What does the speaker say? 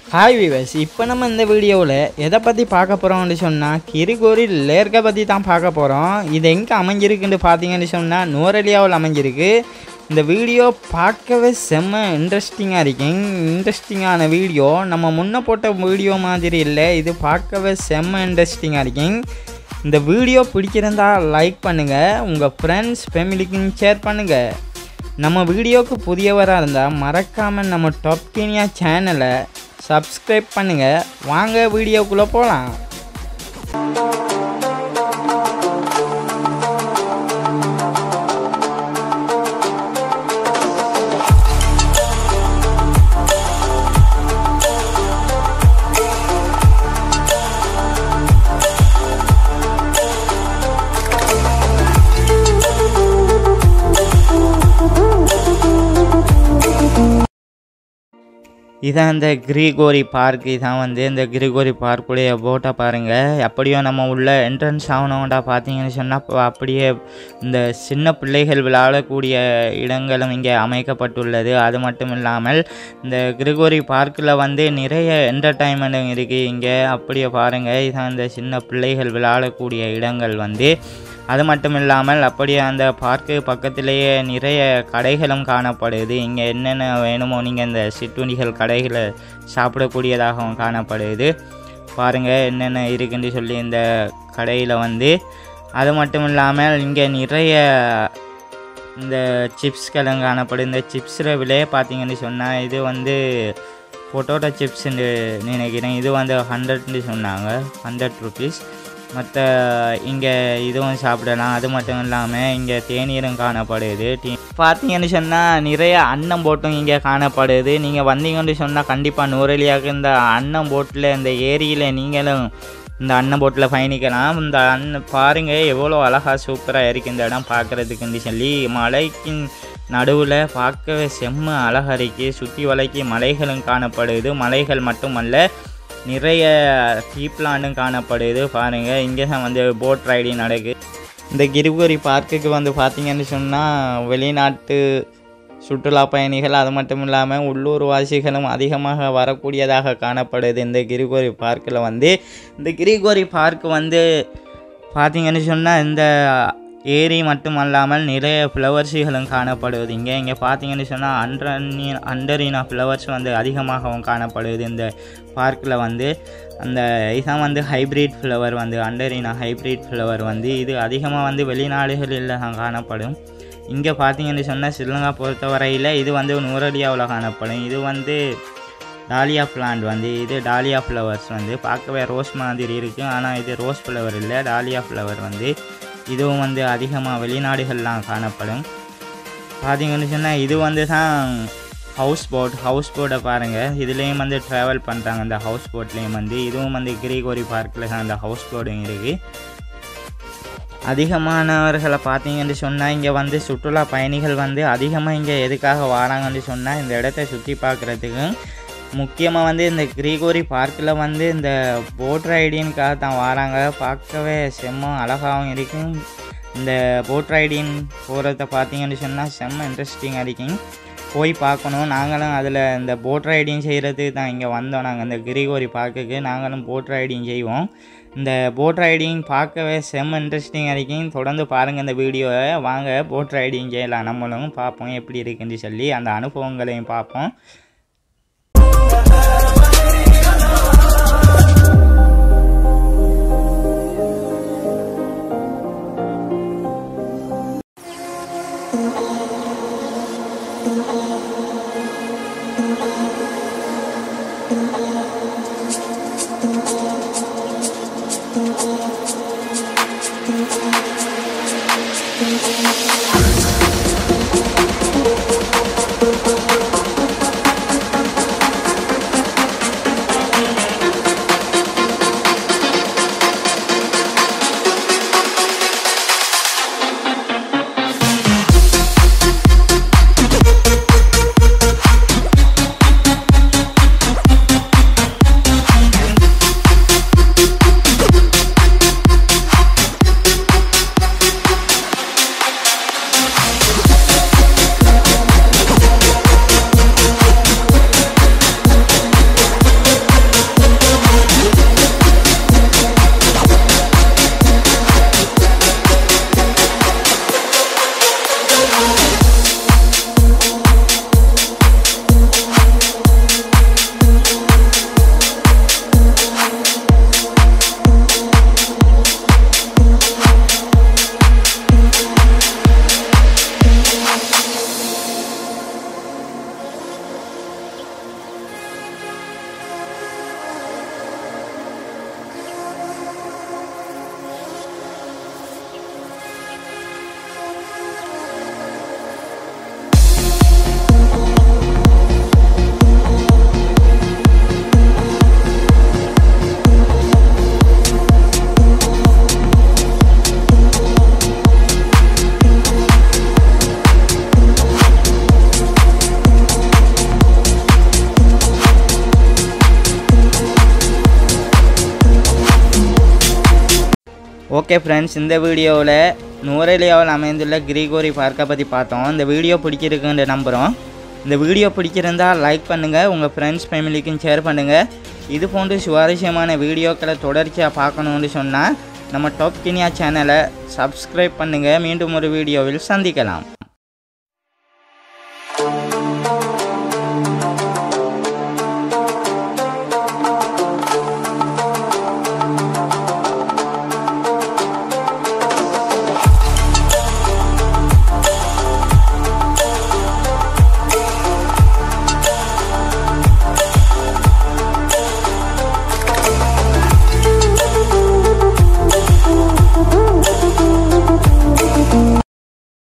hi விவஸ் இப்போ நம்ம இந்த வீடியோவில் எதை பற்றி பார்க்க போகிறோம்னு சொன்னால் கிரிகோரி லேர்க்கை பற்றி தான் பார்க்க போகிறோம் இது எங்கே அமைஞ்சிருக்குன்னு பார்த்தீங்கன்னு சொன்னால் நோரலியாவில் அமைஞ்சிருக்கு இந்த வீடியோ பார்க்கவே செம்ம இன்ட்ரெஸ்டிங்காக இருக்கும் இன்ட்ரெஸ்டிங்கான வீடியோ நம்ம முன்ன போட்ட வீடியோ மாதிரி இல்லை இது பார்க்கவே செம்ம இன்ட்ரெஸ்டிங்காக இருக்கும் இந்த வீடியோ பிடிச்சிருந்தா லைக் பண்ணுங்கள் உங்கள் ஃப்ரெண்ட்ஸ் ஃபேமிலிக்கும் ஷேர் பண்ணுங்கள் நம்ம வீடியோக்கு புதியவராக இருந்தால் மறக்காமல் நம்ம டாப் கீனியா சேனலை சப்ஸ்கிரைப் பண்ணுங்கள் வாங்க வீடியோக்குள்ளே போகலாம் இதான் இந்த கிரிகோரி பார்க் இதான் வந்து இந்த கிரிகோரி பார்க்குடைய போட்டை பாருங்கள் அப்படியும் நம்ம உள்ள என்ட்ரன்ஸ் ஆகணும்டா பார்த்தீங்கன்னு சொன்னால் அப்படியே இந்த சின்ன பிள்ளைகள் விளையாடக்கூடிய இடங்களும் இங்கே அமைக்கப்பட்டுள்ளது அது மட்டும் இல்லாமல் இந்த கிரிகோரி பார்க்கில் வந்து நிறைய என்டர்டைன்மெண்ட்டும் இருக்குது இங்கே அப்படியே பாருங்கள் இதான் இந்த சின்ன பிள்ளைகள் விளையாடக்கூடிய இடங்கள் வந்து அது மட்டும் இல்லாமல் அப்படியே அந்த பார்க்கு பக்கத்திலேயே நிறைய கடைகளும் காணப்படுது இங்கே என்னென்ன வேணுமோ நீங்கள் இந்த சிற்றுண்டிகள் கடைகளை சாப்பிடக்கூடியதாகவும் காணப்படுது பாருங்கள் என்னென்ன இருக்குன்னு சொல்லி இந்த கடையில் வந்து அது மட்டும் இல்லாமல் இங்கே நிறைய இந்த சிப்ஸ்களும் காணப்படும் இந்த சிப்ஸில் விலையை பார்த்தீங்கன்னு சொன்னால் இது வந்து பொட்டோட்டோ சிப்ஸ்ன்னு நினைக்கிறேன் இது வந்து ஹண்ட்ரட்னு சொன்னாங்க ஹண்ட்ரட் ருபீஸ் மற்ற இங்கே இதுவும் சாப்பிடலாம் அது மட்டும் இல்லாமல் இங்கே தேநீரும் காணப்படுது டீ பார்த்தீங்கன்னு சொன்னால் நிறைய அன்னம் போட்டும் இங்கே காணப்படுது நீங்கள் வந்தீங்கன்னு சொன்னால் கண்டிப்பாக நூறலியாக இந்த அன்னம் போட்டில் இந்த ஏரியில் நீங்களும் இந்த அன்னம் போட்டில் பயணிக்கலாம் இந்த அன்ன பாருங்கள் எவ்வளோ அழகாக சூப்பராக இருக்குது இந்த இடம் பார்க்குறதுக்குன்னு சொல்லி மலைக்கு நடுவில் பார்க்கவே செம்ம அழகாக இருக்குது சுற்றி வளைக்கி மலைகளும் காணப்படுது மலைகள் மட்டுமல்ல நிறைய டீ பிளான்ட்டும் காணப்படுது பாருங்கள் இங்கே தான் வந்து போட் ரைடிங் நடக்குது இந்த கிரிபுரி பார்க்குக்கு வந்து பார்த்தீங்கன்னு சொன்னால் வெளிநாட்டு சுற்றுலா பயணிகள் அது மட்டும் இல்லாமல் உள்ளூர் வாசிகளும் அதிகமாக வரக்கூடியதாக காணப்படுது இந்த கிரிகோரி பார்க்கில் வந்து இந்த கிரிகோரி பார்க் வந்து பார்த்தீங்கன்னு சொன்னால் இந்த ஏரி மட்டும் அல்லாமல் நிறைய ஃப்ளவர்ஸுகளும் காணப்படுவது இங்கே இங்கே பார்த்தீங்கன்னு சொன்னால் அண்டர்னி அண்டரினா ஃப்ளவர்ஸ் வந்து அதிகமாகவும் காணப்படுது இந்த பார்க்கில் வந்து அந்த இதான் வந்து ஹைப்ரிட் ஃப்ளவர் வந்து அண்டரினா ஹைப்ரிட் ஃப்ளவர் வந்து இது அதிகமாக வந்து வெளிநாடுகளில் தான் காணப்படும் இங்கே பார்த்தீங்கன்னு சொன்னால் ஸ்ரீலங்கா பொறுத்தவரையில் இது வந்து நூரடியாவில் காணப்படும் இது வந்து டாலியா பிளான்ட் வந்து இது டாலியா ஃப்ளவர்ஸ் வந்து பார்க்கவே ரோஸ் மாதிரி இருக்குது ஆனால் இது ரோஸ் ஃப்ளவர் இல்லை டாலியா ஃப்ளவர் வந்து இதுவும் வந்து அதிகமாக வெளிநாடுகள்லாம் காணப்படும் பார்த்தீங்கன்னு சொன்னால் இது வந்து தான் ஹவுஸ் போட் ஹவுஸ் போட்டை பாருங்கள் இதுலேயும் வந்து ட்ராவல் பண்ணுறாங்க இந்த ஹவுஸ் போட்லேயும் வந்து இதுவும் வந்து கிரிகோரி பார்க்கில் தான் அந்த ஹவுஸ் போட்டும் இருக்குது அதிகமானவர்களை பார்த்தீங்கன்னு சொன்னால் இங்கே வந்து சுற்றுலா பயணிகள் வந்து அதிகமாக இங்கே எதுக்காக வராங்கன்னு சொன்னால் இந்த இடத்த சுற்றி பார்க்குறதுக்கும் முக்கியமாக வந்து இந்த கிரிகோரி பார்க்கில் வந்து இந்த போட் ரைடிங்காக தான் வராங்க பார்க்கவே செம்ம அழகாகவும் இருக்கும் இந்த போட் ரைடிங் போகிறத பார்த்தீங்கன்னு சொன்னால் செம்ம இன்ட்ரெஸ்டிங்காக இருக்கும் போய் பார்க்கணும் நாங்களும் அதில் இந்த போட் ரைடிங் செய்கிறதுக்கு தான் இங்கே வந்தோம் நாங்கள் இந்த கிரிகோரி பார்க்குக்கு நாங்களும் போட் ரைடிங் செய்வோம் இந்த போட் ரைடிங் பார்க்கவே செம்ம இன்ட்ரெஸ்டிங்காக இருக்கும் தொடர்ந்து பாருங்கள் இந்த வீடியோவை வாங்க போட் ரைடிங் செய்யலாம் நம்மளும் பார்ப்போம் எப்படி இருக்குன்னு சொல்லி அந்த அனுபவங்களையும் பார்ப்போம் ஓகே ஃப்ரெண்ட்ஸ் இந்த வீடியோவில் நுவரெலியாவில் அமைந்துள்ள கிரிகோரி பார்க்கை பற்றி பார்த்தோம் இந்த வீடியோ பிடிச்சிருக்குன்ற நம்புகிறோம் இந்த வீடியோ பிடிச்சிருந்தால் லைக் பண்ணுங்கள் உங்கள் ஃப்ரெண்ட்ஸ் ஃபேமிலிக்கும் ஷேர் பண்ணுங்கள் இது போன்று சுவாரஸ்யமான வீடியோக்களை தொடர்ச்சியாக பார்க்கணுன்னு சொன்னால் நம்ம டாப் கினியா சேனலை சப்ஸ்கிரைப் பண்ணுங்கள் மீண்டும் ஒரு வீடியோவில் சந்திக்கலாம்